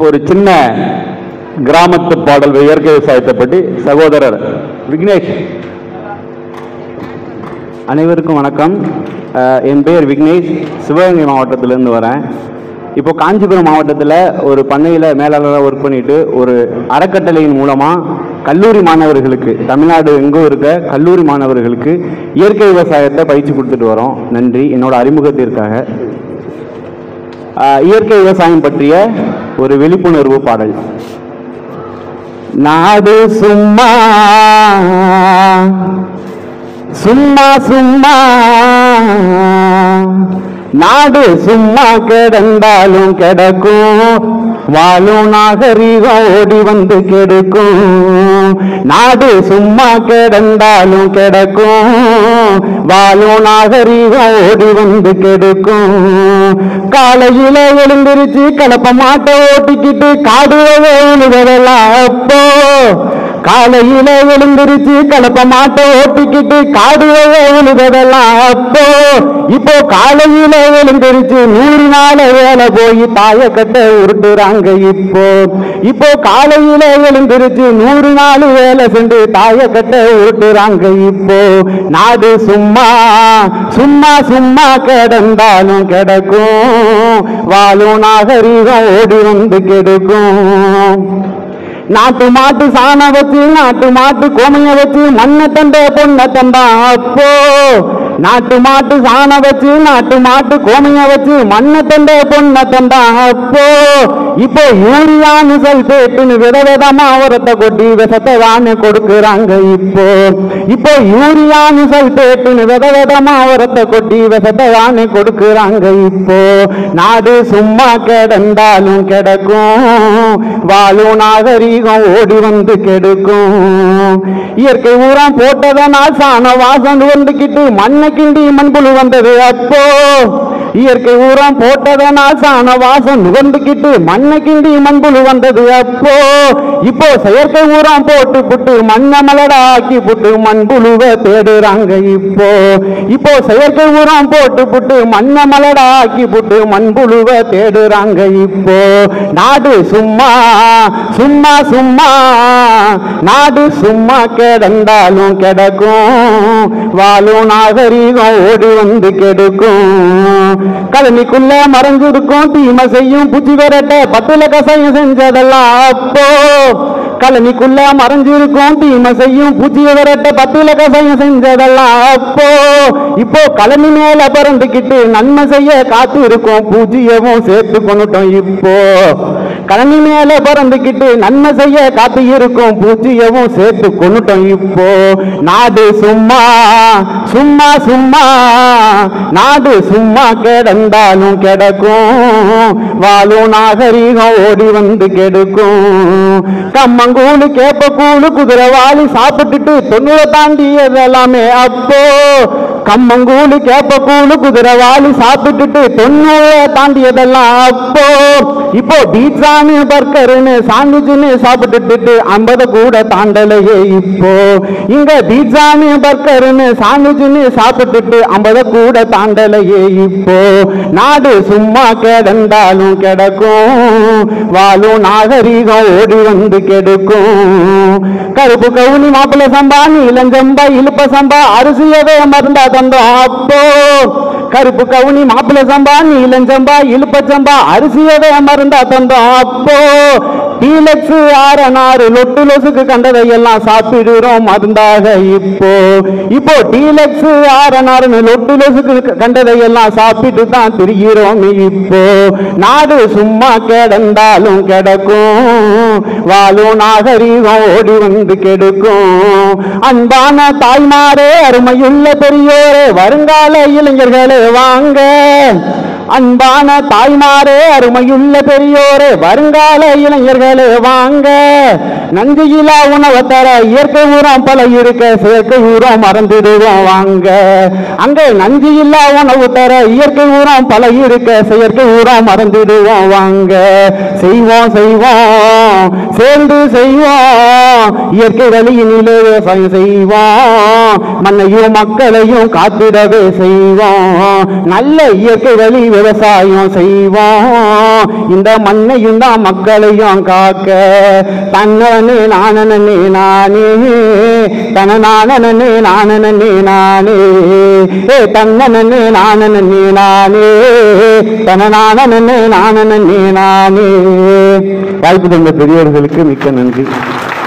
ஒரு சின்ன கிராமத்து பாடல் இயற்கை விவசாயத்தை பற்றி சகோதரர் விக்னேஷ் அனைவருக்கும் வணக்கம் அஹ், என் பெயர் விக்னேஷ் சிவகங்கை மாவட்டத்திலேருந்து வரேன் இப்போ காஞ்சிபுரம் மாவட்டத்தில் ஒரு பண்ணையில் மேலாளராக ஒர்க் பண்ணிட்டு ஒரு அறக்கட்டளையின் மூலமாக கல்லூரி மாணவர்களுக்கு தமிழ்நாடு எங்கும் இருக்க கல்லூரி மாணவர்களுக்கு இயற்கை விவசாயத்தை பயிற்சி கொடுத்துட்டு வரோம் நன்றி என்னோட அறிமுகத்திற்காக அஹ், இயற்கை விவசாயம் பற்றிய ஒரு விழிப்புணர்வு பாடல் நாடு சும்மா சும்மா சும்மா நாடு சும்மா கிடந்தாலும் கிடக்கும் வாழும் நாகரீகம் ஓடி வந்து கெடுக்கும் நாடு சும்மா கிடந்தாலும் கிடக்கும் வாழும் நாகரீகம் ஓடி வந்து கெடுக்கும் காலையில எழுந்திருச்சு கலப்ப மாட்டை ஓட்டிக்கிட்டு காடு விழுவதெல்லாம் அப்போ காலையில எழுந்திருச்சு கலப்ப மாட்டை ஓட்டிக்கிட்டு காடு விழுவதெல்லாம் அப்போ இப்போ காலையில எழுந்திருச்சு நூறு நாள் வேலை போய் தாய கட்ட உருட்டுறாங்க இப்போ இப்போ காலையில எழுந்திருச்சு நூறு நாள் வேலை சென்று தாய கட்ட உருட்டுறாங்க இப்போ நாடு சும்மா சும்மா சும்மா கிடந்தாலும் கிடக்கும் வாழும் நாகரீகம் ஓடி வந்து கெடுக்கும் நாட்டு மாட்டு சாணம் வச்சு நாட்டு மாட்டு கோமைய வச்சு மண்ணை தண்ட பொண்ணை தந்தான் அப்போ நாட்டு மாட்டு சாணம் வச்சு நாட்டு மாட்டு கோமைய வச்சு மண்ணை தண்ட பொண்ணை தந்தான் அப்போ இப்போ யூரியான்னு சல்பேட்டுன்னு வித விதமா உரத்தை கொட்டி விஷத்தை தானே கொடுக்குறாங்க இப்போ இப்போ யூரியான்னு சல்பேட்டுன்னு வித விதமா உரத்தை கொட்டி விஷத்தை தானே கொடுக்குறாங்க இப்போ நாடு சும்மா கிடந்தாலும் கிடக்கும் வாழும் நாகரீகம் ஓடி வந்து கெடுக்கும் இயற்கை உரம் போட்டதனால் சாண வாசம் வந்துக்கிட்டு மண்ணை கிண்டி மண்புழு வந்தது அப்போ இயற்கை உரம் போட்டதனால் சாண வாசம் நுகர்ந்துக்கிட்டு மண்ணை கிண்டி மண்புழு வந்தது அப்போ இப்போ செயற்கை உரம் போட்டு புட்டு மண்ணை மலடாக்கி புட்டு மண்புழுவை தேடுறாங்க இப்போ இப்போ செயற்கை உரம் போட்டு புட்டு மண்ணை மலடாக்கி புட்டு மண்புழுவை தேடுறாங்க இப்போ நாடு சும்மா சும்மா சும்மா நாடு சும்மா கிடந்தாலும் கிடக்கும் வாழும் நாகரீகம் ஓடி வந்து கெடுக்கும் கழனிக்குள்ள மறைஞ்சிருக்கும் தீமை செய்யும் பூச்சி விரட்ட பத்துல கசாயம் செஞ்சதெல்லாம் அப்போ கழனிக்குள்ள மறைஞ்சிருக்கும் தீமை செய்யும் பூச்சி விரட்ட பத்துல கசாயம் செஞ்சதெல்லாம் அப்போ இப்போ கழனி மேல பறந்துக்கிட்டு நன்மை செய்ய காத்து இருக்கும் பூஜ்ஜியமும் சேர்த்து கொண்டுட்டோம் இப்போ கழனி மேல பறந்துக்கிட்டு நன்மை செய்ய காத்து இருக்கும் பூஜ்ஜியமும் சேர்த்து கொண்டுட்டோம் இப்போ நாடு சும்மா சும்மா சும்மா நாடு சும்மா கிடந்தாலும் கிடக்கும் வாழும் நாகரீகம் ஓடி வந்து கெடுக்கும் கம்மங்கூழு கேப்பக்கூழு குதிரைவாளி சாப்பிட்டுட்டு தொண்ணூறை தாண்டியது எல்லாமே அப்போ கம்மங்கூழு கேப்பக்கூழு குதிரைவாளி சாப்பிட்டுட்டு தொண்ணூறை தாண்டியதெல்லாம் அப்போ இப்போ பீட்சான்னு பர்கர்னு சாண்ட்விச்னு சாப்பிட்டுட்டு ஐம்பது கூட தாண்டலையே இப்போ இங்க பீட்சான்னு பர்கர்னு சாண்ட்விச்னு சாப்பிட்டுட்டு ஐம்பது கூட தாண்டலையே இப்போ நாடு சும்மா கிடந்தாலும் கிடக்கும் வாழும் நாகரீகம் ஓடி வந்து கெடுக்கும் கருப்பு கவுனி மாப்பிள்ளை சம்பா நீலஞ்சம்பா இழுப்ப சம்பா அரிசியவே மருந்தா தந்தோம் அப்போ கருப்பு கவுனி மாப்பிள்ளை சம்பா நீலஞ்சம்பா இழுப்ப சம்பா அரிசியவே மருந்தா தந்தோம் அப்போ டீலக்ஸ் ஆரனாறு லொட்டு லொசுக்கு கண்டதை எல்லாம் சாப்பிடுறோம் மருந்தாக இப்போ இப்போ டீலக்ஸ் ஆரனாறுன்னு லொட்டு லொசுக்கு கண்டதை எல்லாம் சாப்பிட்டு தான் திரிகிறோம் இப்போ நாடு சும்மா கிடந்தாலும் கிடக்கும் வாழும் நாகரீகம் ஓடி வந்து கெடுக்கும் அன்பான தாய்மாரே அருமையுள்ள பெரியோரே வருங்கால இளைஞர்களே வாங்க அன்பான தாய்மாரே அருமையுள்ள பெரியோரே வருங்கால இளைஞர்களே வாங்க நஞ்சியிலா உணவை தர இயற்கை உரம் பல இருக்க செயற்கை உரம் மறந்துடுவோம் வாங்க அங்கே நஞ்சியில்லா உணவு தர இயற்கை உரம் பல இருக்க செயற்கை உரம் மறந்துடுவோம் வாங்க செய்வோம் செய்வோம் சேர்ந்து செய்வோம் இயற்கை வழியினிலே விவசாயம் செய்வோம் மண்ணையும் மக்களையும் காத்திடவே செய்வோம் நல்ல இயற்கை வழி விவசாயம் செய்வோம் இந்த மண்ணையும் தான் மக்களையும் காக்க தன்னே நானே நானே தன நானே நானே நானே ஏ தன்னே நானே நானே தன நானே நானே நானே வாய்ப்பு தந்த பெரியவர்களுக்கு மிக்க நன்றி